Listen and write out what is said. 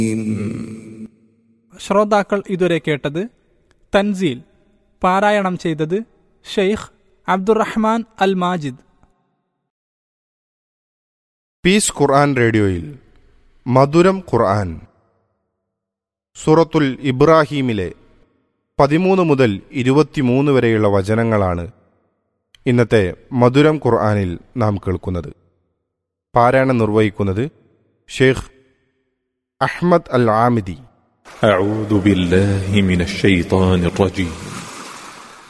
ശ്രോതാക്കൾ ഇതുവരെ കേട്ടത് തൻസീൽ പാരായണം ചെയ്തത് Sheikh Abdurrahman Al Majid peace Quran റേഡിയോയിൽ മധുരം ഖുർആൻ സൂറത്തുൽ ഇബ്രാഹീമിലെ പതിമൂന്ന് മുതൽ ഇരുപത്തിമൂന്ന് വരെയുള്ള വചനങ്ങളാണ് ഇന്നത്തെ മധുരം ഖുർആനിൽ നാം കേൾക്കുന്നത് പാരായണം നിർവഹിക്കുന്നത് ഷെയ്ഖ് അഹ്മദ് അൽ ആമിദി أعوذ بالله من الشيطان الرجيم